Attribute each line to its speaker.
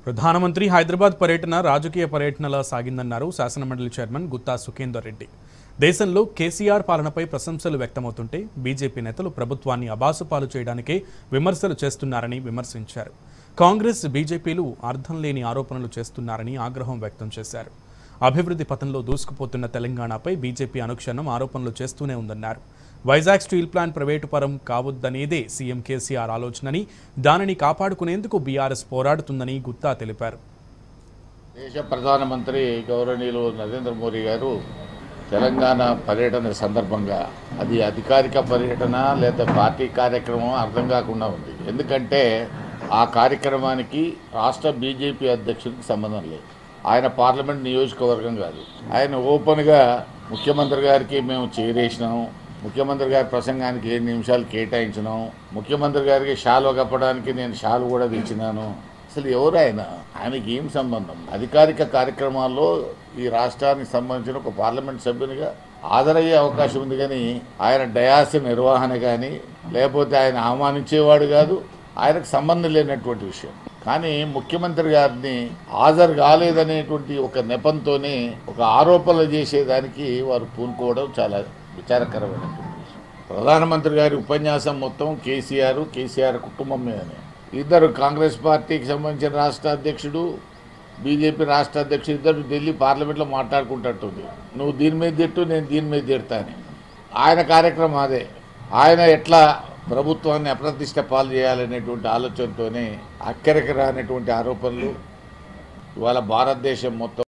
Speaker 1: ప్రధానమంత్రి హైదరాబాద్ పర్యటన రాజకీయ పర్యటనలా సాగిందన్నారు శాసనమండలి చైర్మన్ గుత్తా సుఖేందర్ రెడ్డి దేశంలో కేసీఆర్ పాలనపై ప్రశంసలు వ్యక్తమవుతుంటే బీజేపీ నేతలు ప్రభుత్వాన్ని అబాసుపాలు చేయడానికే విమర్శలు చేస్తున్నారని విమర్శించారు కాంగ్రెస్ బీజేపీలు అర్థం లేని ఆరోపణలు చేస్తున్నారని ఆగ్రహం వ్యక్తం చేశారు అభివృద్ధి పథంలో దూసుకుపోతున్న తెలంగాణపై బీజేపీ అనుక్షణం ఆరోపణలు చేస్తూనే ఉందన్నారు వైజాగ్ స్టీల్ ప్లాంట్ ప్రైవేటు పరం కావద్దనేదే సీఎం కేసీఆర్ ఆలోచనని దానిని కాపాడుకునేందుకు బీఆర్ఎస్ పోరాడుతుందని గుత్తా తెలిపారు
Speaker 2: దేశ ప్రధానమంత్రి గౌరవనీయులు నరేంద్ర మోడీ గారు తెలంగాణ పర్యటన సందర్భంగా అది అధికారిక పర్యటన లేదా పార్టీ కార్యక్రమం అర్థం కాకుండా ఉంది ఎందుకంటే ఆ కార్యక్రమానికి రాష్ట్ర బీజేపీ అధ్యక్షుడికి సంబంధం లేదు ఆయన పార్లమెంట్ నియోజకవర్గం కాదు ఆయన ఓపెన్గా ముఖ్యమంత్రి గారికి మేము చేరేసినాం ముఖ్యమంత్రి గారి ప్రసంగానికి ఏడు నిమిషాలు కేటాయించినాం ముఖ్యమంత్రి గారికి షాలు కప్పడానికి నేను షాలు కూడా తెచ్చినాను అసలు ఎవరు ఆయన ఆయనకి ఏం సంబంధం అధికారిక కార్యక్రమాల్లో ఈ రాష్ట్రానికి సంబంధించిన ఒక పార్లమెంట్ సభ్యునిగా హాజరయ్యే అవకాశం ఉంది కానీ ఆయన డయాస్ నిర్వహణ కానీ లేకపోతే ఆయన ఆహ్వానించేవాడు కాదు ఆయనకు సంబంధం లేనటువంటి విషయం కానీ ముఖ్యమంత్రి గారిని హాజరు కాలేదనేటువంటి ఒక నెపంతోనే ఒక ఆరోపణలు చేసేదానికి వారు పూనుకోవడం చాలా విచారకరమైనటువంటి విషయం ప్రధానమంత్రి గారి ఉపన్యాసం మొత్తం కేసీఆర్ కేసీఆర్ కుటుంబం మీదనే ఇద్దరు కాంగ్రెస్ పార్టీకి సంబంధించిన రాష్ట్ర అధ్యక్షుడు బీజేపీ రాష్ట్ర అధ్యక్షుడు ఇద్దరు ఢిల్లీ పార్లమెంట్లో మాట్లాడుకుంటట్టుంది నువ్వు దీని మీద తిట్టు నేను దీని మీద తిడతా అని ఆయన కార్యక్రమం అదే ఆయన ఎట్లా ప్రభుత్వాన్ని అప్రతిష్ట పాలు చేయాలనేటువంటి ఆలోచనతోనే అక్కడికి రానటువంటి ఆరోపణలు ఇవాళ భారతదేశం మొత్తం